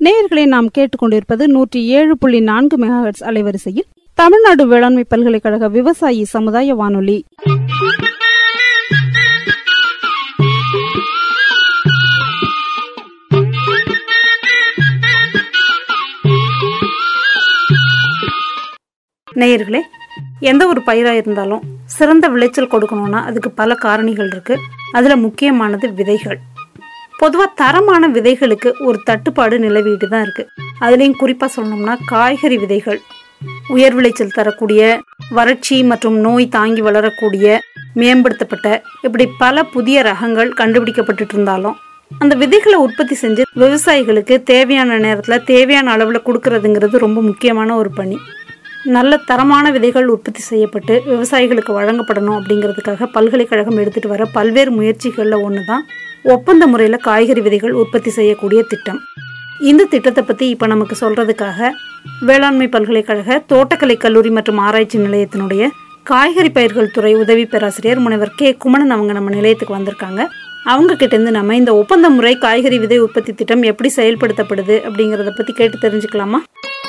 நேயர்களை நாம் கேட்டுக்கொண்டிருப்பது நூற்றி ஏழு புள்ளி நான்கு மெகாஹெட்ஸ் அலைவரிசையில் தமிழ்நாடு வேளாண்மை பல்கலைக்கழக விவசாயி சமுதாய வானொலி நேயர்களே எந்த ஒரு பயிராக இருந்தாலும் சிறந்த விளைச்சல் கொடுக்கணும்னா அதுக்கு பல காரணிகள் இருக்கு அதுல முக்கியமானது விதைகள் பொதுவாக தரமான விதைகளுக்கு ஒரு தட்டுப்பாடு நிலவிட்டு தான் இருக்கு அதுலேயும் குறிப்பாக சொல்லணும்னா காய்கறி விதைகள் உயர் விளைச்சல் தரக்கூடிய வறட்சி மற்றும் நோய் தாங்கி வளரக்கூடிய மேம்படுத்தப்பட்ட இப்படி பல புதிய ரகங்கள் கண்டுபிடிக்கப்பட்டுட்டு இருந்தாலும் அந்த விதைகளை உற்பத்தி செஞ்சு விவசாயிகளுக்கு தேவையான நேரத்தில் தேவையான அளவில் கொடுக்கறதுங்கிறது ரொம்ப முக்கியமான ஒரு பணி நல்ல தரமான விதைகள் உற்பத்தி செய்யப்பட்டு விவசாயிகளுக்கு வழங்கப்படணும் அப்படிங்கிறதுக்காக பல்கலைக்கழகம் எடுத்துகிட்டு வர பல்வேறு முயற்சிகளில் ஒன்று தான் ஒப்பந்த முறையில் காய்கறி விதைகள் உற்பத்தி செய்யக்கூடிய திட்டம் இந்த திட்டத்தை பற்றி இப்போ நமக்கு சொல்கிறதுக்காக வேளாண்மை பல்கலைக்கழக தோட்டக்கலை கல்லூரி மற்றும் ஆராய்ச்சி நிலையத்தினுடைய காய்கறி பயிர்கள் துறை உதவி பேராசிரியர் முனைவர் கே குமணன் அவங்க நம்ம நிலையத்துக்கு வந்திருக்காங்க அவங்க கிட்டேருந்து நம்ம இந்த ஒப்பந்த முறை காய்கறி விதை உற்பத்தி திட்டம் எப்படி செயல்படுத்தப்படுது அப்படிங்கிறத பற்றி கேட்டு தெரிஞ்சுக்கலாமா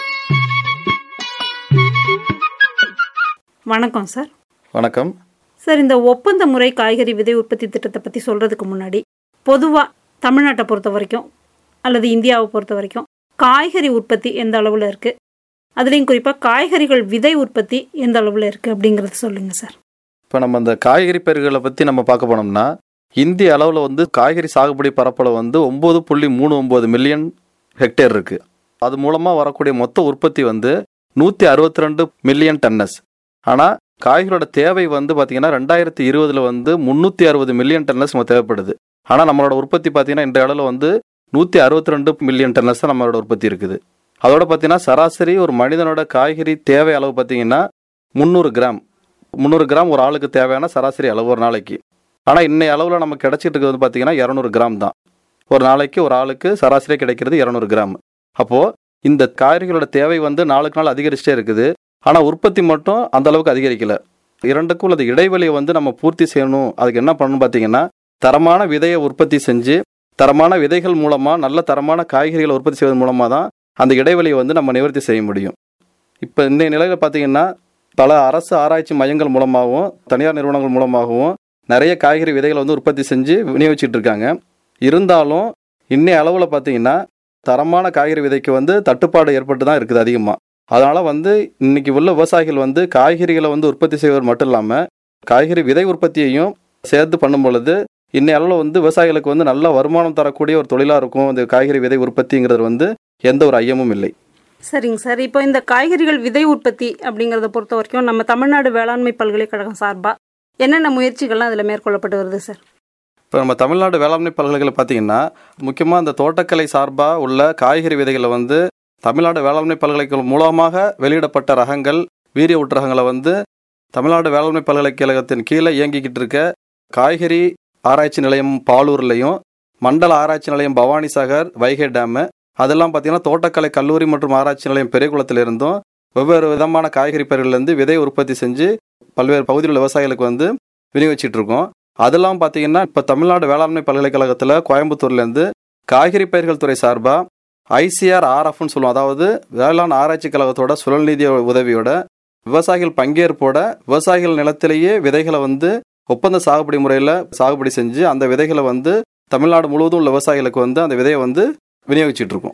வணக்கம் சார் வணக்கம் சார் இந்த ஒப்பந்த முறை காய்கறி விதை உற்பத்தி திட்டத்தை பற்றி சொல்கிறதுக்கு முன்னாடி பொதுவாக தமிழ்நாட்டை பொறுத்த வரைக்கும் அல்லது இந்தியாவை பொறுத்த வரைக்கும் காய்கறி உற்பத்தி எந்த அளவில் இருக்குது அதுலேயும் குறிப்பாக காய்கறிகள் விதை உற்பத்தி எந்த அளவில் இருக்குது அப்படிங்கிறத சொல்லுங்கள் சார் இப்போ நம்ம அந்த காய்கறி பயிர்களை பற்றி நம்ம பார்க்க போனோம்னா இந்திய அளவில் வந்து காய்கறி சாகுபடி பரப்பளவு வந்து ஒம்பது புள்ளி மூணு ஒம்பது மில்லியன் ஹெக்டேர் இருக்குது அது மூலமாக வரக்கூடிய மொத்த உற்பத்தி வந்து நூற்றி அறுபத்தி ரெண்டு மில்லியன் டன்னஸ் ஆனால் காய்கறியோட தேவை வந்து பார்த்தீங்கன்னா ரெண்டாயிரத்தி இருபதில் வந்து முந்நூற்றி அறுபது மில்லியன் டன்னஸ் நம்ம தேவைப்படுது ஆனால் நம்மளோட உற்பத்தி பார்த்தீங்கன்னா இந்த அளவில் வந்து நூற்றி அறுபத்தி ரெண்டு மில்லியன் டன்னஸ் தான் நம்மளோட உற்பத்தி இருக்குது அதோட பார்த்தீங்கன்னா சராசரி ஒரு மனிதனோட காய்கறி தேவை அளவு பார்த்தீங்கன்னா முந்நூறு கிராம் முந்நூறு கிராம் ஒரு ஆளுக்கு தேவையான சராசரி அளவு ஒரு நாளைக்கு ஆனால் இன்னைய அளவில் நமக்கு கிடைச்சிட்டு இருக்கிறது வந்து பார்த்தீங்கன்னா இரநூறு கிராம் தான் ஒரு நாளைக்கு ஒரு ஆளுக்கு சராசரியாக கிடைக்கிறது இரநூறு கிராம் அப்போது இந்த காய்கறிகளோட தேவை வந்து நாளுக்கு நாள் அதிகரிச்சிட்டே இருக்குது ஆனால் உற்பத்தி மட்டும் அந்த அளவுக்கு அதிகரிக்கல இரண்டுக்கும் உள்ள இடைவெளியை வந்து நம்ம பூர்த்தி செய்யணும் அதுக்கு என்ன பண்ணணும் பார்த்தீங்கன்னா தரமான விதையை உற்பத்தி செஞ்சு தரமான விதைகள் மூலமாக நல்ல தரமான காய்கறிகளை உற்பத்தி செய்வதன் மூலமாக தான் அந்த இடைவெளியை வந்து நம்ம நிவர்த்தி செய்ய முடியும் இப்போ இந்த நிலையில் பார்த்தீங்கன்னா பல அரசு ஆராய்ச்சி மையங்கள் மூலமாகவும் தனியார் நிறுவனங்கள் மூலமாகவும் நிறைய காய்கறி விதைகளை வந்து உற்பத்தி செஞ்சு விநியோகிச்சிட்டு இருக்காங்க இருந்தாலும் இன்னைய அளவில் பார்த்தீங்கன்னா தரமான காய்கறி விதைக்கு வந்து தட்டுப்பாடு ஏற்பட்டு தான் இருக்குது அதிகமாக அதனால் வந்து இன்னைக்கு உள்ள விவசாயிகள் வந்து காய்கறிகளை வந்து உற்பத்தி செய்வது மட்டும் இல்லாமல் காய்கறி விதை உற்பத்தியையும் சேர்த்து பண்ணும் பொழுது இன்னைய அளவில் வந்து விவசாயிகளுக்கு வந்து நல்ல வருமானம் தரக்கூடிய ஒரு தொழிலாக இருக்கும் இந்த காய்கறி விதை உற்பத்திங்கிறது வந்து எந்த ஒரு ஐயமும் இல்லை சரிங்க சார் இப்போ இந்த காய்கறிகள் விதை உற்பத்தி அப்படிங்கிறத பொறுத்த வரைக்கும் நம்ம தமிழ்நாடு வேளாண்மை பல்கலைக்கழகம் சார்பாக என்னென்ன முயற்சிகள்லாம் அதில் மேற்கொள்ளப்பட்டு வருது சார் இப்போ நம்ம தமிழ்நாடு வேளாண்மை பல்கலைக்கழகம் பார்த்தீங்கன்னா முக்கியமாக இந்த தோட்டக்கலை சார்பாக உள்ள காய்கறி விதைகளை வந்து தமிழ்நாடு வேளாண்மை பல்கலைக்கழகம் மூலமாக வெளியிடப்பட்ட ரகங்கள் வீரிய ரகங்களை வந்து தமிழ்நாடு வேளாண்மை பல்கலைக்கழகத்தின் கீழே இயங்கிக்கிட்டு இருக்க காய்கறி ஆராய்ச்சி நிலையம் பாலூர்லையும் மண்டல ஆராய்ச்சி நிலையம் பவானி சாகர் வைகை டேமு அதெல்லாம் பார்த்தீங்கன்னா தோட்டக்கலை கல்லூரி மற்றும் ஆராய்ச்சி நிலையம் பெரியகுளத்தில் இருந்தும் வெவ்வேறு விதமான காய்கறி பயிர்கள்லேருந்து விதை உற்பத்தி செஞ்சு பல்வேறு பகுதியில் உள்ள விவசாயிகளுக்கு வந்து விநியோகிச்சிட்டு இருக்கோம் அதெல்லாம் பார்த்தீங்கன்னா இப்போ தமிழ்நாடு வேளாண்மை பல்கலைக்கழகத்தில் கோயம்புத்தூர்லேருந்து காய்கறி பயிர்கள் துறை சார்பாக ஐசிஆர் ஆர்எஃப்னு சொல்லுவோம் அதாவது வேளாண் ஆராய்ச்சி கழகத்தோட சுழல்நிதி உதவியோட விவசாயிகள் பங்கேற்போட விவசாயிகள் நிலத்திலேயே விதைகளை வந்து ஒப்பந்த சாகுபடி முறையில் சாகுபடி செஞ்சு அந்த விதைகளை வந்து தமிழ்நாடு முழுவதும் உள்ள விவசாயிகளுக்கு வந்து அந்த விதையை வந்து விநியோகிச்சிட்டு இருக்கோம்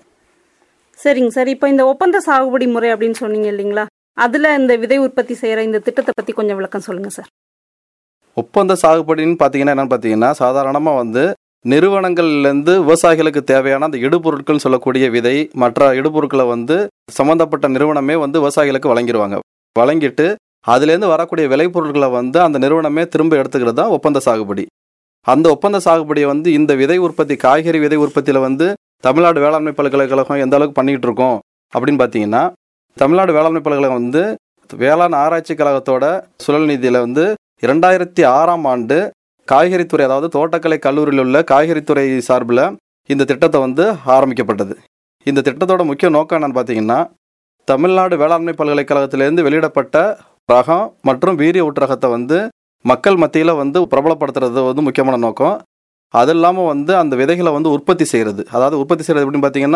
சரிங்க சார் இப்போ இந்த ஒப்பந்த சாகுபடி முறை அப்படின்னு சொன்னீங்க இல்லைங்களா அதில் இந்த விதை உற்பத்தி செய்கிற இந்த திட்டத்தை பற்றி கொஞ்சம் விளக்கம் சொல்லுங்கள் சார் ஒப்பந்த சாகுபடின்னு பார்த்தீங்கன்னா என்னன்னு பார்த்தீங்கன்னா சாதாரணமாக வந்து நிறுவனங்கள்லேருந்து விவசாயிகளுக்கு தேவையான அந்த இடுபொருட்கள்னு சொல்லக்கூடிய விதை மற்ற இடுபொருட்களை வந்து சம்மந்தப்பட்ட நிறுவனமே வந்து விவசாயிகளுக்கு வழங்கிடுவாங்க வழங்கிட்டு அதுலேருந்து வரக்கூடிய விளைபொருட்களை வந்து அந்த நிறுவனமே திரும்ப எடுத்துக்கிறது தான் ஒப்பந்த சாகுபடி அந்த ஒப்பந்த சாகுபடியை வந்து இந்த விதை உற்பத்தி காய்கறி விதை உற்பத்தியில் வந்து தமிழ்நாடு வேளாண்மை பல்கலைக்கழகம் எந்த அளவுக்கு பண்ணிக்கிட்டு இருக்கோம் அப்படின்னு பார்த்தீங்கன்னா தமிழ்நாடு வேளாண்மை பல்கலைக்கழகம் வந்து வேளாண் ஆராய்ச்சி கழகத்தோட சுழல் நிதியில் வந்து இரண்டாயிரத்தி ஆறாம் ஆண்டு காய்கறித்துறை அதாவது தோட்டக்கலை கல்லூரியில் உள்ள காய்கறித்துறை சார்பில் இந்த திட்டத்தை வந்து ஆரம்பிக்கப்பட்டது இந்த திட்டத்தோட முக்கிய நோக்கம் என்னன்னு பார்த்தீங்கன்னா தமிழ்நாடு வேளாண்மை பல்கலைக்கழகத்திலேருந்து வெளியிடப்பட்ட ரகம் மற்றும் வீரிய ஊட்டரகத்தை வந்து மக்கள் மத்தியில் வந்து பிரபலப்படுத்துறது வந்து முக்கியமான நோக்கம் அது இல்லாமல் வந்து அந்த விதைகளை வந்து உற்பத்தி செய்கிறது அதாவது உற்பத்தி செய்கிறது எப்படின்னு பார்த்தீங்கன்னா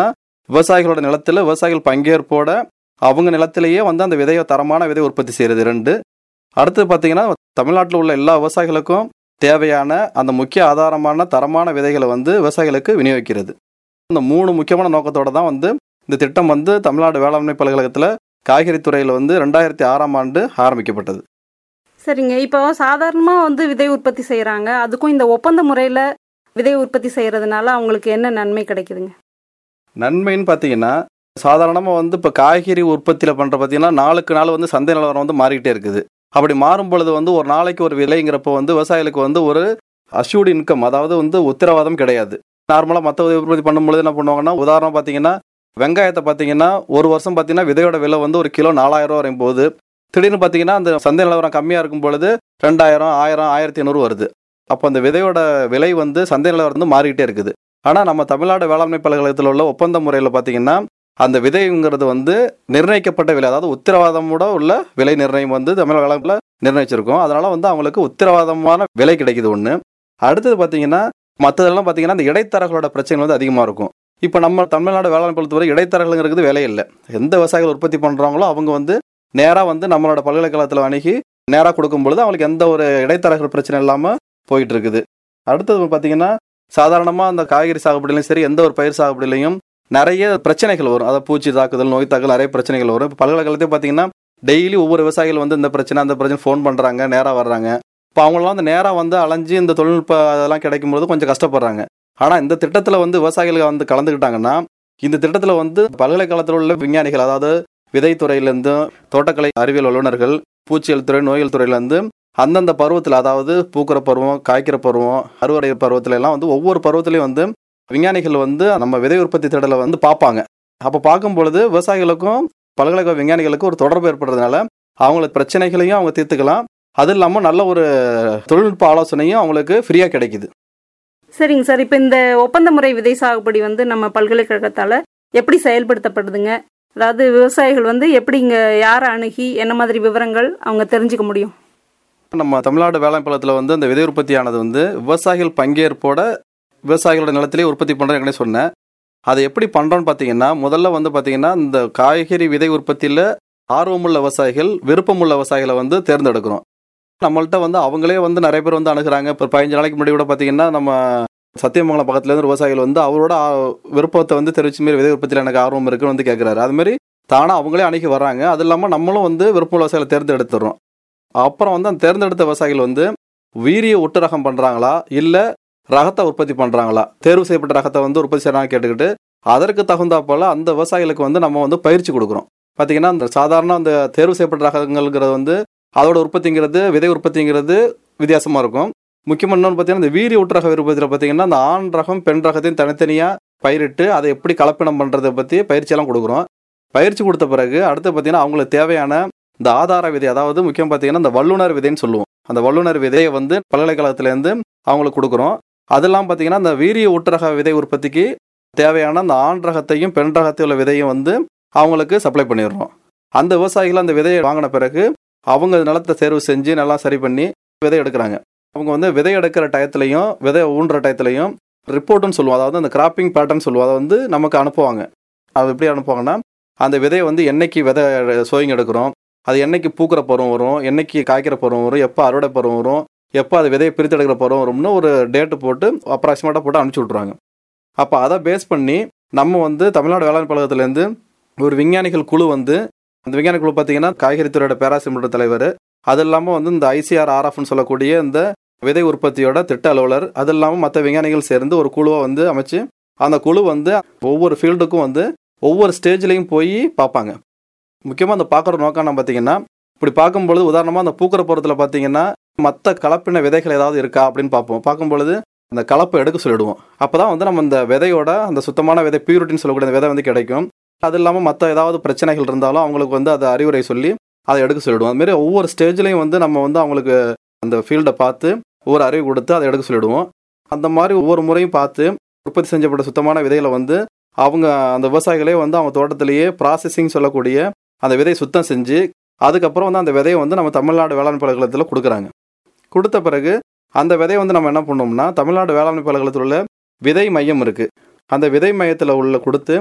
விவசாயிகளோட நிலத்தில் விவசாயிகள் பங்கேற்போட அவங்க நிலத்திலேயே வந்து அந்த விதையை தரமான விதை உற்பத்தி செய்கிறது ரெண்டு அடுத்து பார்த்தீங்கன்னா தமிழ்நாட்டில் உள்ள எல்லா விவசாயிகளுக்கும் தேவையான அந்த முக்கிய ஆதாரமான தரமான விதைகளை வந்து விவசாயிகளுக்கு விநியோகிக்கிறது இந்த மூணு முக்கியமான நோக்கத்தோட தான் வந்து இந்த திட்டம் வந்து தமிழ்நாடு வேளாண்மை பல்கலைக்கழகத்தில் காய்கறி துறையில் வந்து ரெண்டாயிரத்தி ஆறாம் ஆண்டு ஆரம்பிக்கப்பட்டது சரிங்க இப்போ சாதாரணமாக வந்து விதை உற்பத்தி செய்கிறாங்க அதுக்கும் இந்த ஒப்பந்த முறையில் விதை உற்பத்தி செய்கிறதுனால அவங்களுக்கு என்ன நன்மை கிடைக்குதுங்க நன்மைன்னு பார்த்தீங்கன்னா சாதாரணமாக வந்து இப்போ காய்கறி உற்பத்தியில் பண்ணுற பார்த்தீங்கன்னா நாளுக்கு நாள் வந்து சந்தை நிலவரம் வந்து மாறிக்கிட்டே இருக்குது அப்படி மாறும் பொழுது வந்து ஒரு நாளைக்கு ஒரு விலைங்கிறப்போ வந்து விவசாயிகளுக்கு வந்து ஒரு அஷ்யூர்டு இன்கம் அதாவது வந்து உத்தரவாதம் கிடையாது நார்மலாக மற்ற உற்பத்தி பண்ணும்பொழுது என்ன பண்ணுவாங்கன்னா உதாரணம் பார்த்தீங்கன்னா வெங்காயத்தை பார்த்தீங்கன்னா ஒரு வருஷம் பார்த்தீங்கன்னா விதையோட விலை வந்து ஒரு கிலோ நாலாயிரம் ரூபா வரையும் போகுது திடீர்னு பார்த்தீங்கன்னா அந்த சந்தை நிலவரம் கம்மியாக இருக்கும் பொழுது ரெண்டாயிரம் ஆயிரம் ஆயிரத்தி ஐநூறு வருது அப்போ அந்த விதையோட விலை வந்து சந்தை நிலவரம் வந்து மாறிக்கிட்டே இருக்குது ஆனால் நம்ம தமிழ்நாடு வேளாண்மை பல்கலைக்கழகத்தில் உள்ள ஒப்பந்த முறையில் பார்த்தீங்கன்னா அந்த விதைங்கிறது வந்து நிர்ணயிக்கப்பட்ட விலை அதாவது உத்தரவாதமோட உள்ள விலை நிர்ணயம் வந்து தமிழ் வேளாண்மையில் நிர்ணயிச்சிருக்கோம் அதனால வந்து அவங்களுக்கு உத்தரவாதமான விலை கிடைக்குது ஒன்று அடுத்தது பார்த்தீங்கன்னா மற்றதெல்லாம் பார்த்தீங்கன்னா அந்த இடைத்தரகளோட பிரச்சனை வந்து அதிகமாக இருக்கும் இப்போ நம்ம தமிழ்நாடு வேளாண் பொறுத்தவரை இடைத்தரகங்கிறது வேலை இல்லை எந்த விவசாயிகள் உற்பத்தி பண்ணுறாங்களோ அவங்க வந்து நேராக வந்து நம்மளோட பல்கலைக்கழகத்தில் அணுகி நேராக கொடுக்கும் பொழுது அவங்களுக்கு எந்த ஒரு இடைத்தரகர் பிரச்சனை இல்லாமல் போயிட்டு இருக்குது அடுத்தது பார்த்தீங்கன்னா சாதாரணமாக அந்த காய்கறி சாகுபடியிலையும் சரி எந்த ஒரு பயிர் சாகுபடியிலையும் நிறைய பிரச்சனைகள் வரும் அதாவது பூச்சி தாக்குதல் நோய் தாக்குதல் நிறைய பிரச்சனைகள் வரும் இப்போ பல்கலைக்கழகத்தையும் பார்த்தீங்கன்னா டெய்லி ஒவ்வொரு விவசாயிகள் வந்து இந்த பிரச்சனை அந்த பிரச்சனை ஃபோன் பண்ணுறாங்க நேராக வர்றாங்க இப்போ அவங்களாம் வந்து நேராக வந்து அலைஞ்சு இந்த தொழில்நுட்ப அதெல்லாம் கிடைக்கும்போது கொஞ்சம் கஷ்டப்படுறாங்க ஆனால் இந்த திட்டத்தில் வந்து விவசாயிகள் வந்து கலந்துக்கிட்டாங்கன்னா இந்த திட்டத்தில் வந்து பல்கலைக்கழகத்தில் உள்ள விஞ்ஞானிகள் அதாவது விதைத்துறையிலேருந்து தோட்டக்கலை அறிவியல் வல்லுநர்கள் பூச்சியல் துறை நோயல் துறையிலேருந்து அந்தந்த பருவத்தில் அதாவது பூக்கிற பருவம் காய்க்கிற பருவம் அறுவடை பருவத்துல எல்லாம் வந்து ஒவ்வொரு பருவத்திலையும் வந்து விஞ்ஞானிகள் வந்து நம்ம விதை உற்பத்தி திடலை வந்து பார்ப்பாங்க அப்போ பார்க்கும் பொழுது விவசாயிகளுக்கும் பல்கலைக்கழக விஞ்ஞானிகளுக்கும் ஒரு தொடர்பு ஏற்படுறதுனால அவங்களுக்கு பிரச்சனைகளையும் அவங்க தீர்த்துக்கலாம் அது இல்லாமல் நல்ல ஒரு தொழில்நுட்ப ஆலோசனையும் அவங்களுக்கு ஃப்ரீயாக கிடைக்குது சரிங்க சார் இப்போ இந்த ஒப்பந்த முறை விதை சாகுபடி வந்து நம்ம பல்கலைக்கழகத்தால் எப்படி செயல்படுத்தப்படுதுங்க அதாவது விவசாயிகள் வந்து எப்படி இங்கே யாரை அணுகி என்ன மாதிரி விவரங்கள் அவங்க தெரிஞ்சுக்க முடியும் நம்ம தமிழ்நாடு வேளாண் பழத்தில் வந்து அந்த விதை உற்பத்தியானது வந்து விவசாயிகள் பங்கேற்போட விவசாயிகளோட நிலத்திலே உற்பத்தி பண்ணுறேன் சொன்னேன் அதை எப்படி பண்ணுறோன்னு பார்த்தீங்கன்னா முதல்ல வந்து பார்த்தீங்கன்னா இந்த காய்கறி விதை உற்பத்தியில் ஆர்வமுள்ள விவசாயிகள் விருப்பமுள்ள விவசாயிகளை வந்து தேர்ந்தெடுக்கிறோம் நம்மள்ட்ட வந்து அவங்களே வந்து நிறைய பேர் வந்து அணுகுறாங்க இப்போ பதினஞ்சு நாளைக்கு முன்னாடி கூட பார்த்தீங்கன்னா நம்ம சத்தியமங்கலம் பக்கத்துல இருந்து விவசாயிகள் வந்து அவரோட ஆ- விருப்பத்தை வந்து தெரிவிச்ச மாரி விதை உற்பத்தியில் எனக்கு ஆர்வம் இருக்குன்னு வந்து கேட்குறாரு அது மாதிரி தானாக அவங்களே அணுகி வர்றாங்க அது இல்லாமல் நம்மளும் வந்து விருப்ப விவசாயிகளை தேர்ந்தெடுத்துறோம் அப்புறம் வந்து அந்த தேர்ந்தெடுத்த விவசாயிகள் வந்து வீரிய ஒட்டு ரகம் பண்ணுறாங்களா இல்லை ரகத்தை உற்பத்தி பண்ணுறாங்களா தேர்வு செய்யப்பட்ட ரகத்தை வந்து உற்பத்தி செய்யறாங்க கேட்டுக்கிட்டு அதற்கு தகுந்தாப்போல அந்த விவசாயிகளுக்கு வந்து நம்ம வந்து பயிற்சி கொடுக்குறோம் பார்த்தீங்கன்னா அந்த சாதாரண அந்த தேர்வு செய்யப்பட்ட ரகங்கள்ங்கிறது வந்து அதோட உற்பத்திங்கிறது விதை உற்பத்திங்கிறது வித்தியாசமாக இருக்கும் முக்கியமாக இன்னொன்று பார்த்தீங்கன்னா இந்த வீரிய ஒட்டு ரக உற்பத்தியில் பார்த்தீங்கன்னா அந்த ஆண் ரகம் பெண் ரகத்தையும் தனித்தனியாக பயிரிட்டு அதை எப்படி கலப்பினம் பண்ணுறதை பற்றி பயிற்சியெல்லாம் கொடுக்குறோம் பயிற்சி கொடுத்த பிறகு அடுத்து பார்த்தீங்கன்னா அவங்களுக்கு தேவையான இந்த ஆதார விதை அதாவது முக்கியம் பார்த்தீங்கன்னா இந்த வல்லுனர் விதைன்னு சொல்லுவோம் அந்த வல்லுனர் விதையை வந்து பல்கலைக்கழகத்துலேருந்து அவங்களுக்கு கொடுக்குறோம் அதெல்லாம் பார்த்தீங்கன்னா இந்த வீரிய ஊட்டரக விதை உற்பத்திக்கு தேவையான அந்த ஆண் ரகத்தையும் பெண் ரகத்தையும் உள்ள விதையும் வந்து அவங்களுக்கு சப்ளை பண்ணிடுறோம் அந்த விவசாயிகள் அந்த விதையை வாங்கின பிறகு அவங்க நிலத்தை தேர்வு செஞ்சு நல்லா சரி பண்ணி விதை எடுக்கிறாங்க அவங்க வந்து விதை எடுக்கிற டயத்துலையும் விதை ஊன்ற டயத்துலையும் ரிப்போர்ட்டுன்னு சொல்லுவோம் அதாவது அந்த கிராப்பிங் பேட்டர்ன் சொல்லுவோம் அதை வந்து நமக்கு அனுப்புவாங்க அது எப்படி அனுப்புவாங்கன்னா அந்த விதையை வந்து என்னைக்கு விதை சோயிங் எடுக்கிறோம் அது என்னைக்கு பூக்கிற பருவம் வரும் என்னைக்கு காய்க்கிற பருவம் வரும் எப்போ அறுவடை பருவம் வரும் எப்போ அது விதையை பிரித்து எடுக்கிற பருவம் வரும்னு ஒரு டேட்டு போட்டு அப்ராக்சிமேட்டாக போட்டு அனுப்பிச்சி விட்ருவாங்க அப்போ அதை பேஸ் பண்ணி நம்ம வந்து தமிழ்நாடு வேளாண் பழகத்துலேருந்து ஒரு விஞ்ஞானிகள் குழு வந்து அந்த விஞ்ஞானி குழு பார்த்தீங்கன்னா காய்கறி துறையோட பேராசிரியர் தலைவர் அது இல்லாமல் வந்து இந்த ஐசிஆர் ஆர்எஃப்னு சொல்லக்கூடிய இந்த விதை உற்பத்தியோட திட்ட அலுவலர் அது இல்லாமல் மற்ற விஞ்ஞானிகள் சேர்ந்து ஒரு குழுவை வந்து அமைச்சு அந்த குழு வந்து ஒவ்வொரு ஃபீல்டுக்கும் வந்து ஒவ்வொரு ஸ்டேஜ்லேயும் போய் பார்ப்பாங்க முக்கியமாக அந்த பார்க்குற நோக்கம் என்ன பார்த்தீங்கன்னா இப்படி பார்க்கும்பொழுது உதாரணமாக அந்த பூக்கிற போகிறதுல பார்த்தீங்கன்னா மற்ற கலப்பின விதைகள் ஏதாவது இருக்கா அப்படின்னு பார்ப்போம் பார்க்கும்பொழுது அந்த கலப்பை எடுக்க சொல்லிடுவோம் அப்போ தான் வந்து நம்ம இந்த விதையோட அந்த சுத்தமான விதை பியூரிட்டின்னு சொல்லக்கூடிய அந்த விதை வந்து கிடைக்கும் அது இல்லாமல் மற்ற ஏதாவது பிரச்சனைகள் இருந்தாலும் அவங்களுக்கு வந்து அதை அறிவுரை சொல்லி அதை எடுக்க சொல்லிடுவோம் அதுமாரி ஒவ்வொரு ஸ்டேஜ்லையும் வந்து நம்ம வந்து அவங்களுக்கு அந்த ஃபீல்டை பார்த்து ஒவ்வொரு அறிவு கொடுத்து அதை எடுக்க சொல்லிடுவோம் அந்த மாதிரி ஒவ்வொரு முறையும் பார்த்து உற்பத்தி செஞ்சப்பட்ட சுத்தமான விதைகளை வந்து அவங்க அந்த விவசாயிகளே வந்து அவங்க தோட்டத்திலேயே ப்ராசஸிங் சொல்லக்கூடிய அந்த விதையை சுத்தம் செஞ்சு அதுக்கப்புறம் வந்து அந்த விதையை வந்து நம்ம தமிழ்நாடு வேளாண் பல்கலைக்கழகத்தில் கொடுக்குறாங்க கொடுத்த பிறகு அந்த விதையை வந்து நம்ம என்ன பண்ணோம்னா தமிழ்நாடு வேளாண் பல்கலைக்கழகத்தில் உள்ள விதை மையம் இருக்குது அந்த விதை மையத்தில் உள்ள கொடுத்து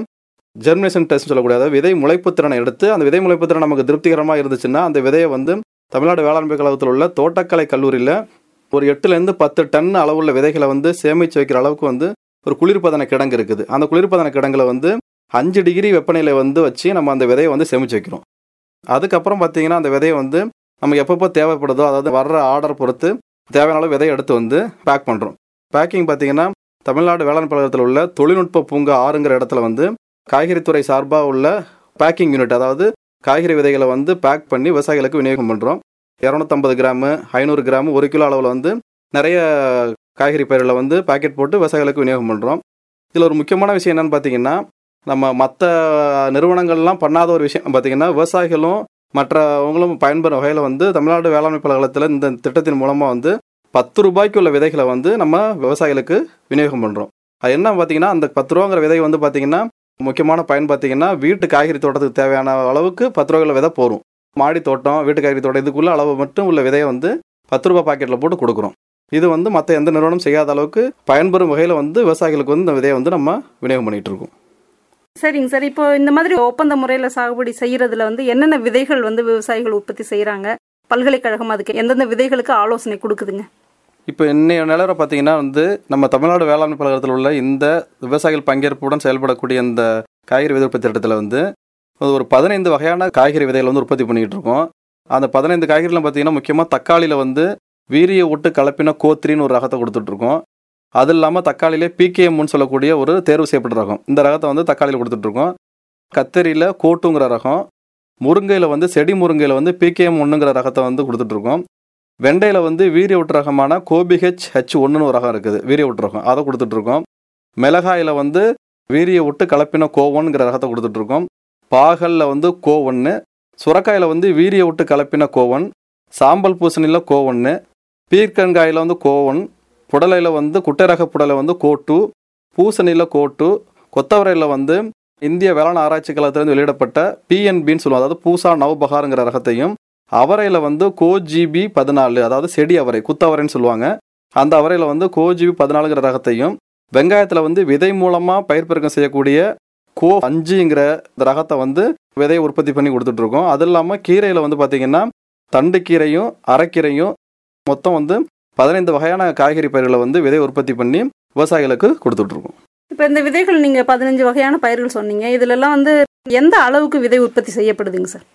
ஜெர்மினேஷன் டெஸ்ட் சொல்லக்கூடிய அதாவது விதை முளைப்பு திறனை எடுத்து அந்த விதை முளைப்பு திறன் நமக்கு திருப்திகரமாக இருந்துச்சுன்னா அந்த விதையை வந்து தமிழ்நாடு வேளாண்மை கழகத்தில் உள்ள தோட்டக்கலை கல்லூரியில் ஒரு எட்டுலேருந்து பத்து டன் அளவுள்ள விதைகளை வந்து சேமித்து வைக்கிற அளவுக்கு வந்து ஒரு குளிர்பதன கிடங்கு இருக்குது அந்த குளிர்பதன கிடங்குல வந்து அஞ்சு டிகிரி வெப்பநிலை வந்து வச்சு நம்ம அந்த விதையை வந்து சேமித்து வைக்கிறோம் அதுக்கப்புறம் பார்த்தீங்கன்னா அந்த விதையை வந்து நமக்கு எப்பப்போ தேவைப்படுதோ அதாவது வர்ற ஆர்டர் பொறுத்து தேவையான அளவு விதையை எடுத்து வந்து பேக் பண்ணுறோம் பேக்கிங் பார்த்தீங்கன்னா தமிழ்நாடு வேளாண் பழகத்தில் உள்ள தொழில்நுட்ப பூங்கா ஆறுங்கிற இடத்துல வந்து காய்கறித்துறை சார்பாக உள்ள பேக்கிங் யூனிட் அதாவது காய்கறி விதைகளை வந்து பேக் பண்ணி விவசாயிகளுக்கு விநியோகம் பண்ணுறோம் இரநூத்தம்பது கிராமு ஐநூறு கிராமு ஒரு கிலோ அளவில் வந்து நிறைய காய்கறி பயிர்களை வந்து பாக்கெட் போட்டு விவசாயிகளுக்கு விநியோகம் பண்ணுறோம் இதில் ஒரு முக்கியமான விஷயம் என்னன்னு பார்த்தீங்கன்னா நம்ம மற்ற நிறுவனங்கள்லாம் பண்ணாத ஒரு விஷயம் பார்த்தீங்கன்னா விவசாயிகளும் மற்றவங்களும் பயன்பெறும் வகையில் வந்து தமிழ்நாடு வேளாண்மை பழகத்தில் இந்த திட்டத்தின் மூலமாக வந்து பத்து ரூபாய்க்கு உள்ள விதைகளை வந்து நம்ம விவசாயிகளுக்கு விநியோகம் பண்ணுறோம் அது என்ன பார்த்தீங்கன்னா அந்த பத்து ரூபாங்கிற விதை வந்து பார்த்தீங்கன்னா முக்கியமான பயன் பார்த்தீங்கன்னா வீட்டு காய்கறி தோட்டத்துக்கு தேவையான அளவுக்கு பத்து ரூபாய்க்குள்ள விதை போகும் மாடி தோட்டம் வீட்டு காய்கறி தோட்டம் இதுக்குள்ள அளவு மட்டும் உள்ள விதையை வந்து பத்து ரூபாய் பாக்கெட்டில் போட்டு கொடுக்குறோம் இது வந்து மற்ற எந்த நிறுவனம் செய்யாத அளவுக்கு பயன்பெறும் வகையில் வந்து விவசாயிகளுக்கு வந்து இந்த விதையை வந்து நம்ம விநியோகம் பண்ணிகிட்டு இருக்கோம் சரிங்க சார் இப்போ இந்த மாதிரி ஒப்பந்த முறையில் சாகுபடி செய்யறதுல வந்து என்னென்ன விதைகள் வந்து விவசாயிகள் உற்பத்தி செய்கிறாங்க பல்கலைக்கழகம் அதுக்கு எந்தெந்த விதைகளுக்கு ஆலோசனை கொடுக்குதுங்க இப்போ இன்னைய நிலவரம் பார்த்தீங்கன்னா வந்து நம்ம தமிழ்நாடு வேளாண்மை பழகத்தில் உள்ள இந்த விவசாயிகள் பங்கேற்புடன் செயல்படக்கூடிய இந்த காய்கறி விதை உற்பத்தி திட்டத்தில் வந்து ஒரு பதினைந்து வகையான காய்கறி விதைகள் வந்து உற்பத்தி பண்ணிக்கிட்டு இருக்கோம் அந்த பதினைந்து காய்கறிலாம் பார்த்தீங்கன்னா முக்கியமாக தக்காளியில் வந்து வீரிய ஒட்டு கலப்பின கோத்திரின்னு ஒரு ரகத்தை கொடுத்துட்ருக்கோம் அது இல்லாமல் தக்காளியிலே பிகேஎம்னு சொல்லக்கூடிய ஒரு தேர்வு செய்யப்பட்ட ரகம் இந்த ரகத்தை வந்து தக்காளியில் கொடுத்துட்ருக்கோம் கத்தரியில் கோட்டுங்கிற ரகம் முருங்கையில் வந்து செடி முருங்கையில் வந்து பிகேஎம் ஒன்றுங்கிற ரகத்தை வந்து கொடுத்துட்ருக்கோம் வெண்டையில் வந்து வீரிய ஒட்டு ரகமான கோபிஹெச் ஹெச் ஒன்றுன்னு ஒரு ரகம் இருக்குது வீரிய ஒட்டு ரகம் அதை கொடுத்துட்ருக்கோம் மிளகாயில் வந்து வீரிய ஒட்டு கலப்பின கோவன்கிற ரகத்தை கொடுத்துட்ருக்கோம் பாகலில் வந்து கோ ஒன்று சுரக்காயில் வந்து வீரிய ஒட்டு கலப்பின கோவன் சாம்பல் பூசணியில் கோ ஒன்று பீர்க்கங்காயில் வந்து கோவன் புடலையில் வந்து குட்டை ரக புடலை வந்து கோட்டு பூசணியில் கோட்டு கொத்தவரையில் வந்து இந்திய வேளாண் ஆராய்ச்சி கழகத்திலிருந்து வெளியிடப்பட்ட பிஎன்பின்னு சொல்லுவோம் அதாவது பூசா நவ்பகாருங்கிற ரகத்தையும் அவரையில் வந்து கோஜிபி பதினாலு அதாவது செடி அவரை குத்தவரைன்னு சொல்லுவாங்க அந்த அவரையில் வந்து கோஜிபி பதினாலுங்கிற ரகத்தையும் வெங்காயத்தில் வந்து விதை மூலமாக பயிர் பெருக்கம் செய்யக்கூடிய கோ அஞ்சுங்கிற இந்த ரகத்தை வந்து விதையை உற்பத்தி பண்ணி கொடுத்துட்ருக்கோம் அது இல்லாமல் கீரையில் வந்து பார்த்திங்கன்னா தண்டு கீரையும் அரைக்கீரையும் மொத்தம் வந்து பதினைந்து வகையான காய்கறி பயிர்களை வந்து விதை உற்பத்தி பண்ணி விவசாயிகளுக்கு கொடுத்துட்ருக்கோம் இப்போ இந்த விதைகள் நீங்கள் பதினஞ்சு வகையான பயிர்கள் சொன்னீங்க இதுலலாம் வந்து எந்த அளவுக்கு விதை உற்பத்தி செய்யப்படுதுங்க சார்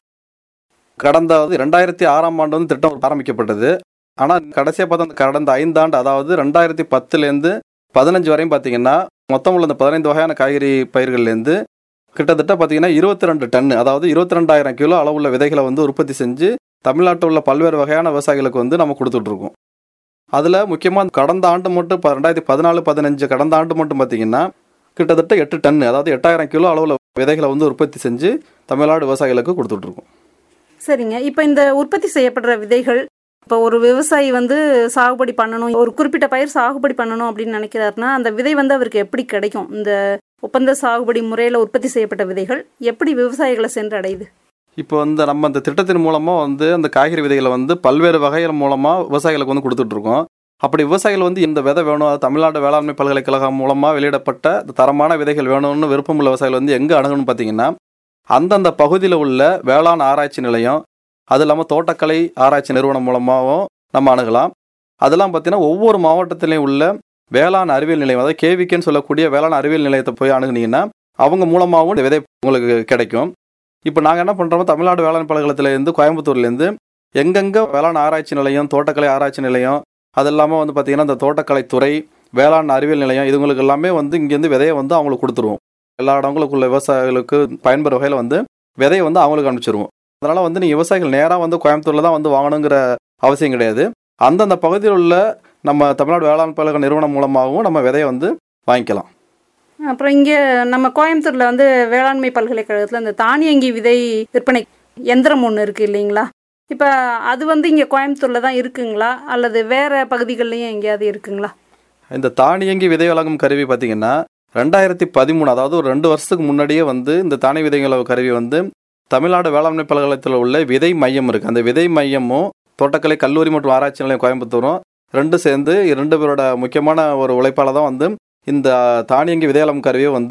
கடந்த ரெண்டாயிரத்தி ஆறாம் ஆண்டு வந்து திட்டம் ஆரம்பிக்கப்பட்டது ஆனால் கடைசியாக பார்த்தா அந்த கடந்த ஐந்தாண்டு அதாவது ரெண்டாயிரத்தி பத்துலேருந்து பதினஞ்சு வரையும் பார்த்தீங்கன்னா மொத்தம் உள்ள இந்த பதினைந்து வகையான காய்கறி பயிர்கள்லேருந்து கிட்டத்தட்ட பார்த்தீங்கன்னா இருபத்தி ரெண்டு டன்னு அதாவது இருபத்தி ரெண்டாயிரம் கிலோ அளவுள்ள விதைகளை வந்து உற்பத்தி செஞ்சு தமிழ்நாட்டில் உள்ள பல்வேறு வகையான விவசாயிகளுக்கு வந்து நம்ம கொடுத்துட்ருக்கோம் அதில் முக்கியமாக கடந்த ஆண்டு மட்டும் இப்போ ரெண்டாயிரத்தி பதினாலு பதினஞ்சு கடந்த ஆண்டு மட்டும் பார்த்தீங்கன்னா கிட்டத்தட்ட எட்டு டன்னு அதாவது எட்டாயிரம் கிலோ அளவில் விதைகளை வந்து உற்பத்தி செஞ்சு தமிழ்நாடு விவசாயிகளுக்கு கொடுத்துட்ருக்கோம் சரிங்க இப்போ இந்த உற்பத்தி செய்யப்படுற விதைகள் இப்போ ஒரு விவசாயி வந்து சாகுபடி பண்ணணும் ஒரு குறிப்பிட்ட பயிர் சாகுபடி பண்ணணும் அப்படின்னு நினைக்கிறாருன்னா அந்த விதை வந்து அவருக்கு எப்படி கிடைக்கும் இந்த ஒப்பந்த சாகுபடி முறையில் உற்பத்தி செய்யப்பட்ட விதைகள் எப்படி விவசாயிகளை சென்று அடையுது இப்போ வந்து நம்ம அந்த திட்டத்தின் மூலமாக வந்து அந்த காய்கறி விதைகளை வந்து பல்வேறு வகைகள் மூலமாக விவசாயிகளுக்கு வந்து கொடுத்துட்ருக்கோம் அப்படி விவசாயிகள் வந்து இந்த விதை வேணும் அது தமிழ்நாடு வேளாண்மை பல்கலைக்கழகம் மூலமாக வெளியிடப்பட்ட இந்த தரமான விதைகள் வேணும்னு விருப்பமுள்ள விவசாயிகள் வந்து எங்கே அணுகணும்னு பார்த்தீங்கன்னா அந்தந்த பகுதியில் உள்ள வேளாண் ஆராய்ச்சி நிலையம் அது இல்லாமல் தோட்டக்கலை ஆராய்ச்சி நிறுவனம் மூலமாகவும் நம்ம அணுகலாம் அதெல்லாம் பார்த்தீங்கன்னா ஒவ்வொரு மாவட்டத்திலையும் உள்ள வேளாண் அறிவியல் நிலையம் அதாவது கேவிக்கேன்னு சொல்லக்கூடிய வேளாண் அறிவியல் நிலையத்தை போய் அணுகுனீங்கன்னா அவங்க மூலமாகவும் இந்த விதை உங்களுக்கு கிடைக்கும் இப்போ நாங்கள் என்ன பண்ணுறோமோ தமிழ்நாடு வேளாண் பல்கலைக்கழகத்துலேருந்து கோயம்புத்தூர்லேருந்து எங்கெங்கே வேளாண் ஆராய்ச்சி நிலையம் தோட்டக்கலை ஆராய்ச்சி நிலையம் அது இல்லாமல் வந்து பார்த்திங்கன்னா இந்த தோட்டக்கலைத்துறை வேளாண் அறிவியல் நிலையம் இதுங்களுக்கு எல்லாமே வந்து இங்கேருந்து விதையை வந்து அவங்களுக்கு கொடுத்துருவோம் எல்லா இடங்களுக்குள்ள விவசாயிகளுக்கு பயன்பெற வகையில் வந்து விதையை வந்து அவங்களுக்கு அனுப்பிச்சிருவோம் அதனால் வந்து நீங்கள் விவசாயிகள் நேராக வந்து கோயம்புத்தூரில் தான் வந்து வாங்கணுங்கிற அவசியம் கிடையாது அந்தந்த பகுதியில் உள்ள நம்ம தமிழ்நாடு வேளாண் பல்கலை நிறுவனம் மூலமாகவும் நம்ம விதையை வந்து வாங்கிக்கலாம் அப்புறம் இங்கே நம்ம கோயம்புத்தூரில் வந்து வேளாண்மை பல்கலைக்கழகத்தில் இந்த தானியங்கி விதை விற்பனை எந்திரம் ஒன்று இருக்குது இல்லைங்களா இப்போ அது வந்து இங்கே கோயம்புத்தூரில் தான் இருக்குங்களா அல்லது வேறு பகுதிகள்லையும் எங்கேயாவது இருக்குங்களா இந்த தானியங்கி விதை வழங்கும் கருவி பார்த்தீங்கன்னா ரெண்டாயிரத்தி பதிமூணு அதாவது ஒரு ரெண்டு வருஷத்துக்கு முன்னாடியே வந்து இந்த தானிய விதைகள் கருவி வந்து தமிழ்நாடு வேளாண்மை பல்கலைக்கழகத்தில் உள்ள விதை மையம் இருக்குது அந்த விதை மையமும் தோட்டக்கலை கல்லூரி மற்றும் ஆராய்ச்சி நிலையம் கோயம்புத்தூரும் ரெண்டு சேர்ந்து இரண்டு பேரோட முக்கியமான ஒரு உழைப்பால் தான் வந்து இந்த தானியங்கி விதையளம் கருவியை வந்து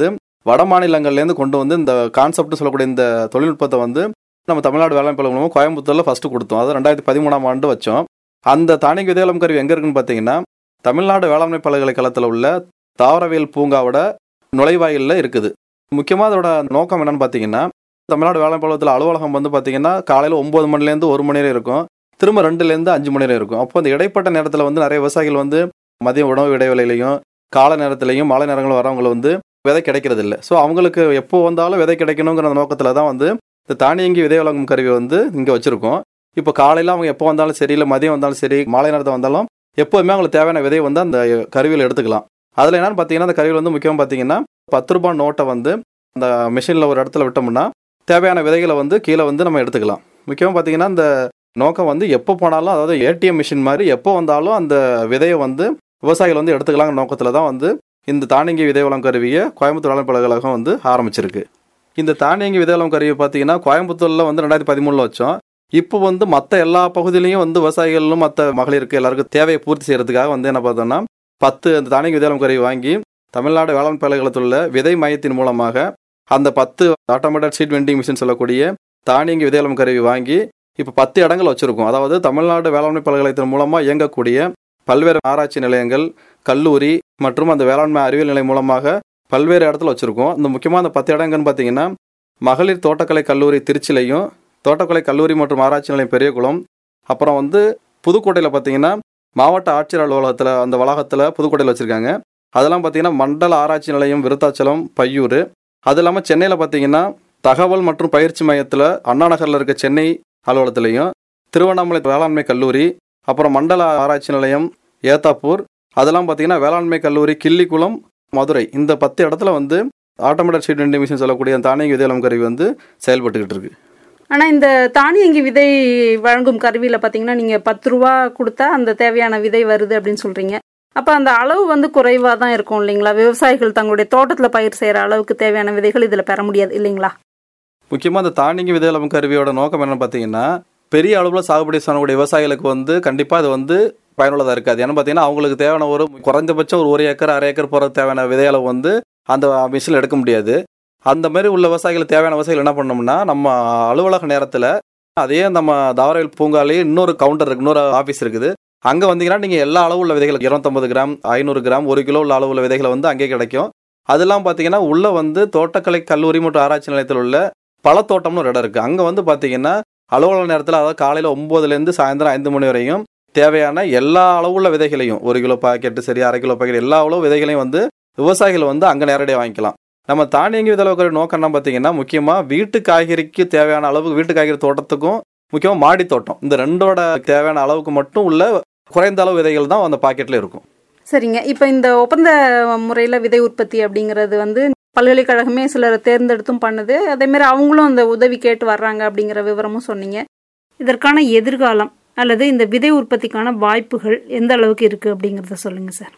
வட மாநிலங்கள்லேருந்து கொண்டு வந்து இந்த கான்செப்ட் சொல்லக்கூடிய இந்த தொழில்நுட்பத்தை வந்து நம்ம தமிழ்நாடு வேளாண் பல்கலை மூலமாக கோயம்புத்தூரில் ஃபஸ்ட்டு கொடுத்தோம் அது ரெண்டாயிரத்தி பதிமூணாம் ஆண்டு வச்சோம் அந்த தானிய விதைவளம் கருவி எங்கே இருக்குன்னு பார்த்தீங்கன்னா தமிழ்நாடு வேளாண்மை பல்கலைக்கழகத்தில் உள்ள தாவரவியல் பூங்காவோட நுழைவாயிலில் இருக்குது முக்கியமாக அதோட நோக்கம் என்னன்னு பார்த்தீங்கன்னா தமிழ்நாடு வேளாண் பல்கலைக்கழகத்தில் அலுவலகம் வந்து பார்த்தீங்கன்னா காலையில் ஒம்பது மணிலேருந்து ஒரு மணி நேரம் இருக்கும் திரும்ப ரெண்டுலேருந்து அஞ்சு மணி நேரம் இருக்கும் அப்போ அந்த இடைப்பட்ட நேரத்தில் வந்து நிறைய விவசாயிகள் வந்து மதிய உணவு இடைவேளையிலையும் காலை நேரத்துலையும் மாலை நேரங்களும் வரவங்க வந்து விதை கிடைக்கிறது இல்லை ஸோ அவங்களுக்கு எப்போ வந்தாலும் விதை கிடைக்கணுங்கிற நோக்கத்தில் தான் வந்து இந்த தானியங்கி விதை வழங்கும் கருவி வந்து இங்கே வச்சுருக்கோம் இப்போ காலையில் அவங்க எப்போ வந்தாலும் சரி இல்லை மதியம் வந்தாலும் சரி மாலை நேரத்தில் வந்தாலும் எப்போதுமே அவங்களுக்கு தேவையான விதையை வந்து அந்த கருவியில் எடுத்துக்கலாம் அதில் என்னன்னு பார்த்தீங்கன்னா அந்த கருவியில் வந்து முக்கியம் பார்த்தீங்கன்னா பத்து ரூபாய் நோட்டை வந்து அந்த மிஷினில் ஒரு இடத்துல விட்டோம்னா தேவையான விதைகளை வந்து கீழே வந்து நம்ம எடுத்துக்கலாம் முக்கியமாக பார்த்தீங்கன்னா இந்த நோக்கம் வந்து எப்போ போனாலும் அதாவது ஏடிஎம் மிஷின் மாதிரி எப்போ வந்தாலும் அந்த விதையை வந்து விவசாயிகள் வந்து எடுத்துக்கலாங்கிற நோக்கத்தில் தான் வந்து இந்த தானியங்கி விதை வளம் கருவியை கோயம்புத்தூர் வேளாண் பல்கலைக்கழகம் வந்து ஆரம்பிச்சிருக்கு இந்த தானியங்கி விதை வளம் கருவி பார்த்தீங்கன்னா கோயம்புத்தூரில் வந்து ரெண்டாயிரத்தி பதிமூணில் வச்சோம் இப்போ வந்து மற்ற எல்லா பகுதியிலையும் வந்து விவசாயிகளும் மற்ற மகளிருக்கு எல்லாருக்கும் தேவையை பூர்த்தி செய்யறதுக்காக வந்து என்ன பார்த்தோம்னா பத்து அந்த தானியங்கி விதை வளம் கருவி வாங்கி தமிழ்நாடு வேளாண் பல்கலைக்கழகத்தில் உள்ள விதை மையத்தின் மூலமாக அந்த பத்து ஆட்டோமேட்டட் சீட் வெண்டிங் மிஷின் சொல்லக்கூடிய தானியங்கி விதை வளம் கருவி வாங்கி இப்போ பத்து இடங்கள் வச்சுருக்கோம் அதாவது தமிழ்நாடு வேளாண்மை பல்கலைக்கழகத்தின் மூலமாக இயங்கக்கூடிய பல்வேறு ஆராய்ச்சி நிலையங்கள் கல்லூரி மற்றும் அந்த வேளாண்மை அறிவியல் நிலையம் மூலமாக பல்வேறு இடத்துல வச்சுருக்கோம் இந்த முக்கியமாக அந்த பத்து இடங்கள்னு பார்த்தீங்கன்னா மகளிர் தோட்டக்கலை கல்லூரி திருச்சிலையும் தோட்டக்கலை கல்லூரி மற்றும் ஆராய்ச்சி நிலையம் பெரியகுளம் அப்புறம் வந்து புதுக்கோட்டையில் பார்த்தீங்கன்னா மாவட்ட ஆட்சியர் அலுவலகத்தில் அந்த வளாகத்தில் புதுக்கோட்டையில் வச்சுருக்காங்க அதெல்லாம் பார்த்தீங்கன்னா மண்டல ஆராய்ச்சி நிலையம் விருத்தாச்சலம் பையூர் அது இல்லாமல் சென்னையில் பார்த்தீங்கன்னா தகவல் மற்றும் பயிற்சி மையத்தில் அண்ணா நகரில் இருக்க சென்னை அலுவலகத்திலையும் திருவண்ணாமலை வேளாண்மை கல்லூரி அப்புறம் மண்டல ஆராய்ச்சி நிலையம் ஏத்தாப்பூர் அதெல்லாம் பார்த்தீங்கன்னா வேளாண்மை கல்லூரி கிள்ளிக்குளம் மதுரை இந்த பத்து இடத்துல வந்து ஆட்டோமேட்டட் ஷீட் வெண்டிங் மிஷின் சொல்லக்கூடிய தானியங்கி விதையலம் கருவி வந்து செயல்பட்டுக்கிட்டு இருக்கு ஆனால் இந்த தானியங்கி விதை வழங்கும் கருவியில் பார்த்தீங்கன்னா நீங்கள் பத்து ரூபா கொடுத்தா அந்த தேவையான விதை வருது அப்படின்னு சொல்கிறீங்க அப்போ அந்த அளவு வந்து குறைவாக தான் இருக்கும் இல்லைங்களா விவசாயிகள் தங்களுடைய தோட்டத்தில் பயிர் செய்கிற அளவுக்கு தேவையான விதைகள் இதில் பெற முடியாது இல்லைங்களா முக்கியமாக அந்த தானியங்கி விதையலம் கருவியோட நோக்கம் என்னன்னு பார்த்தீங்கன்னா பெரிய அளவில் சாகுபடி செய்யக்கூடிய விவசாயிகளுக்கு வந்து கண்டிப்பாக அது வந்து பயனுள்ளதாக இருக்காது ஏன்னா பார்த்தீங்கன்னா அவங்களுக்கு தேவையான ஒரு குறைஞ்சபட்சம் ஒரு ஒரு ஏக்கர் அரை ஏக்கர் போகிற தேவையான விதையளவு வந்து அந்த மிஷினில் எடுக்க முடியாது அந்த மாதிரி உள்ள விவசாயிகளுக்கு தேவையான விவசாயிகள் என்ன பண்ணோம்னா நம்ம அலுவலக நேரத்தில் அதே நம்ம தாவரவியல் பூங்காலேயே இன்னொரு கவுண்டர் இருக்கு இன்னொரு ஆஃபீஸ் இருக்குது அங்கே வந்தீங்கன்னா நீங்கள் எல்லா அளவு உள்ள விதைகள் இருநூத்தம்பது கிராம் ஐநூறு கிராம் ஒரு கிலோ உள்ள அளவு உள்ள விதைகளை வந்து அங்கேயே கிடைக்கும் அதெல்லாம் பார்த்தீங்கன்னா உள்ளே வந்து தோட்டக்கலை கல்லூரி மற்றும் ஆராய்ச்சி நிலையத்தில் உள்ள பழத்தோட்டம்னு ஒரு இடம் இருக்குது அங்கே வந்து பார்த்தீங்கன்னா அலுவலக நேரத்தில் அதாவது காலையில் ஒம்போதுலேருந்து சாயந்தரம் ஐந்து மணி வரையும் தேவையான எல்லா அளவுள்ள விதைகளையும் ஒரு கிலோ பாக்கெட்டு சரி அரை கிலோ பாக்கெட் எல்லா அளவு விதைகளையும் வந்து விவசாயிகள் வந்து அங்கே நேரடியாக வாங்கிக்கலாம் நம்ம தானியங்கி விதளவுக்கிற நோக்கம் என்ன பார்த்தீங்கன்னா முக்கியமாக வீட்டு காய்கறிக்கு தேவையான அளவு வீட்டு காய்கறி தோட்டத்துக்கும் முக்கியமாக மாடி தோட்டம் இந்த ரெண்டோட தேவையான அளவுக்கு மட்டும் உள்ள குறைந்த அளவு விதைகள் தான் அந்த பாக்கெட்டில் இருக்கும் சரிங்க இப்போ இந்த ஒப்பந்த முறையில் விதை உற்பத்தி அப்படிங்கிறது வந்து பல்கலைக்கழகமே சிலரை தேர்ந்தெடுத்தும் பண்ணுது அதேமாரி அவங்களும் அந்த உதவி கேட்டு வர்றாங்க அப்படிங்கிற விவரமும் சொன்னீங்க இதற்கான எதிர்காலம் அல்லது இந்த விதை உற்பத்திக்கான வாய்ப்புகள் எந்த அளவுக்கு இருக்குது அப்படிங்கிறத சொல்லுங்கள் சார்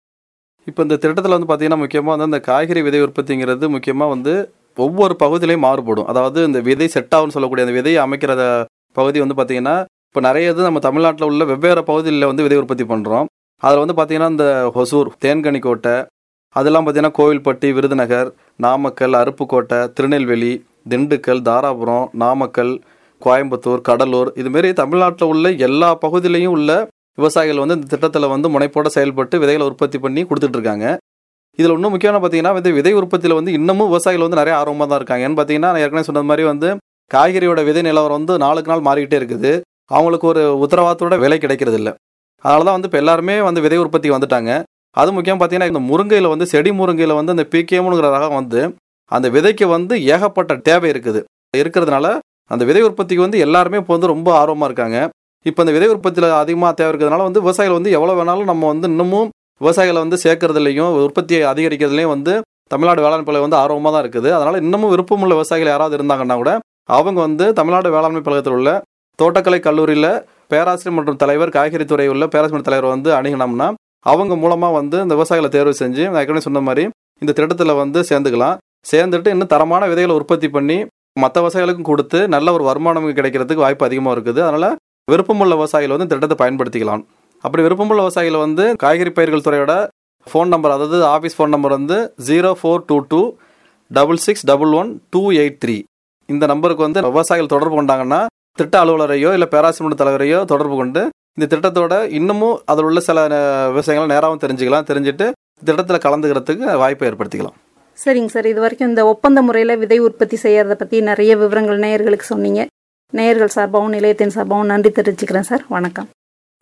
இப்போ இந்த திட்டத்தில் வந்து பார்த்தீங்கன்னா முக்கியமாக வந்து அந்த காய்கறி விதை உற்பத்திங்கிறது முக்கியமாக வந்து ஒவ்வொரு பகுதியிலையும் மாறுபடும் அதாவது இந்த விதை செட் ஆகும்னு சொல்லக்கூடிய அந்த விதையை அமைக்கிற பகுதி வந்து பார்த்தீங்கன்னா இப்போ நிறைய இது நம்ம தமிழ்நாட்டில் உள்ள வெவ்வேறு பகுதிகளில் வந்து விதை உற்பத்தி பண்ணுறோம் அதில் வந்து பார்த்தீங்கன்னா இந்த ஹொசூர் தேன்கனிக்கோட்டை அதெல்லாம் பார்த்தீங்கன்னா கோவில்பட்டி விருதுநகர் நாமக்கல் அருப்புக்கோட்டை திருநெல்வேலி திண்டுக்கல் தாராபுரம் நாமக்கல் கோயம்புத்தூர் கடலூர் இதுமாரி தமிழ்நாட்டில் உள்ள எல்லா பகுதியிலையும் உள்ள விவசாயிகள் வந்து இந்த திட்டத்தில் வந்து முனைப்போட செயல்பட்டு விதைகளை உற்பத்தி பண்ணி கொடுத்துட்டு இருக்காங்க இதில் இன்னும் முக்கியமான பார்த்தீங்கன்னா வந்து விதை உற்பத்தியில் வந்து இன்னமும் விவசாயிகள் வந்து நிறைய ஆர்வமாக தான் இருக்காங்க ஏன்னு பார்த்தீங்கன்னா நான் ஏற்கனவே சொன்னது மாதிரி வந்து காய்கறியோட விதை நிலவரம் வந்து நாளுக்கு நாள் மாறிக்கிட்டே இருக்குது அவங்களுக்கு ஒரு உத்தரவாதத்தோட விலை கிடைக்கிறது இல்லை அதனால தான் வந்து இப்போ எல்லாருமே வந்து விதை உற்பத்தி வந்துட்டாங்க அது முக்கியம் பார்த்தீங்கன்னா இந்த முருங்கையில் வந்து செடி முருங்கையில் வந்து அந்த பிகேமுங்கிற ரகம் வந்து அந்த விதைக்கு வந்து ஏகப்பட்ட தேவை இருக்குது இருக்கிறதுனால அந்த விதை உற்பத்திக்கு வந்து எல்லாருமே இப்போ வந்து ரொம்ப ஆர்வமாக இருக்காங்க இப்போ இந்த விதை உற்பத்தியில் அதிகமாக தேவை இருக்கிறதுனால வந்து விவசாயிகள் வந்து எவ்வளோ வேணாலும் நம்ம வந்து இன்னமும் விவசாயிகளை வந்து சேர்க்கறதுலையும் உற்பத்தியை அதிகரிக்கிறதுலையும் வந்து தமிழ்நாடு வேளாண் பல்கலை வந்து ஆர்வமாக தான் இருக்குது அதனால் இன்னமும் விருப்பமுள்ள விவசாயிகள் யாராவது இருந்தாங்கன்னா கூட அவங்க வந்து தமிழ்நாடு வேளாண்மை பல்கலைத்தில் உள்ள தோட்டக்கலை கல்லூரியில் பேராசிரியர் மற்றும் தலைவர் காய்கறி துறை உள்ள பேராசிரியர் தலைவர் வந்து அணுகினோம்னா அவங்க மூலமாக வந்து இந்த விவசாயிகளை தேர்வு செஞ்சு நான் ஏற்கனவே சொன்ன மாதிரி இந்த திட்டத்தில் வந்து சேர்ந்துக்கலாம் சேர்ந்துட்டு இன்னும் தரமான விதைகளை உற்பத்தி பண்ணி மற்ற விவசாயிகளுக்கும் கொடுத்து நல்ல ஒரு வருமானம் கிடைக்கிறதுக்கு வாய்ப்பு அதிகமாக இருக்குது அதனால் விருப்பமுள்ள விவசாயிகள் வந்து இந்த திட்டத்தை பயன்படுத்திக்கலாம் அப்படி விருப்பமுள்ள விவசாயிகள் வந்து காய்கறி பயிர்கள் துறையோட ஃபோன் நம்பர் அதாவது ஆஃபீஸ் ஃபோன் நம்பர் வந்து zero four two two double six double one two eight three இந்த நம்பருக்கு வந்து விவசாயிகள் தொடர்பு கொண்டாங்கன்னா திட்ட அலுவலரையோ இல்லை பேராசிமெண்ட் தலைவரையோ தொடர்பு கொண்டு இந்த திட்டத்தோட இன்னமும் அதில் உள்ள சில அஹ், விவசாயங்களை நேராகவும் தெரிஞ்சுக்கலாம் தெரிஞ்சுட்டு திட்டத்தில் கலந்துக்கிறதுக்கு வாய்ப்பை ஏற்படுத்திக்கலாம் சரிங்க சார் இது வரைக்கும் இந்த ஒப்பந்த முறையில் விதை உற்பத்தி செய்யறத பற்றி நிறைய விவரங்கள் நேயர்களுக்கு சொன்னீங்க நேயர்கள் சார்பாகவும் நிலையத்தின் சார்பாகவும் நன்றி தெரிவிச்சுக்கிறேன் சார் வணக்கம்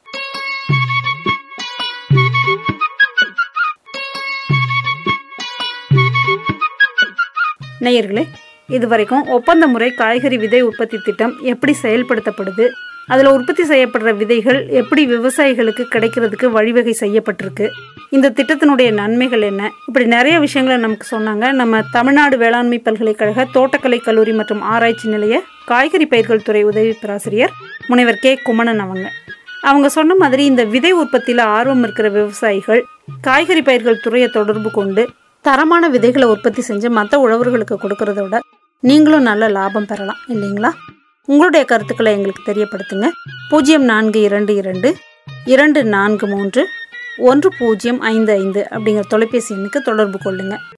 நேயர்களே இதுவரைக்கும் ஒப்பந்த முறை காய்கறி விதை உற்பத்தி திட்டம் எப்படி செயல்படுத்தப்படுது அதில் உற்பத்தி செய்யப்படுற விதைகள் எப்படி விவசாயிகளுக்கு கிடைக்கிறதுக்கு வழிவகை செய்யப்பட்டிருக்கு இந்த திட்டத்தினுடைய நன்மைகள் என்ன இப்படி நிறைய விஷயங்களை நமக்கு சொன்னாங்க நம்ம தமிழ்நாடு வேளாண்மை பல்கலைக்கழக தோட்டக்கலை கல்லூரி மற்றும் ஆராய்ச்சி நிலைய காய்கறி பயிர்கள் துறை உதவி பேராசிரியர் முனைவர் கே குமணன் அவங்க அவங்க சொன்ன மாதிரி இந்த விதை உற்பத்தியில் ஆர்வம் இருக்கிற விவசாயிகள் காய்கறி பயிர்கள் துறையை தொடர்பு கொண்டு தரமான விதைகளை உற்பத்தி செஞ்சு மற்ற உழவர்களுக்கு கொடுக்கறத விட நீங்களும் நல்ல லாபம் பெறலாம் இல்லைங்களா உங்களுடைய கருத்துக்களை எங்களுக்கு தெரியப்படுத்துங்க பூஜ்ஜியம் நான்கு இரண்டு இரண்டு இரண்டு நான்கு மூன்று ஒன்று பூஜ்ஜியம் ஐந்து ஐந்து அப்படிங்கிற தொலைபேசி எண்ணுக்கு தொடர்பு கொள்ளுங்கள்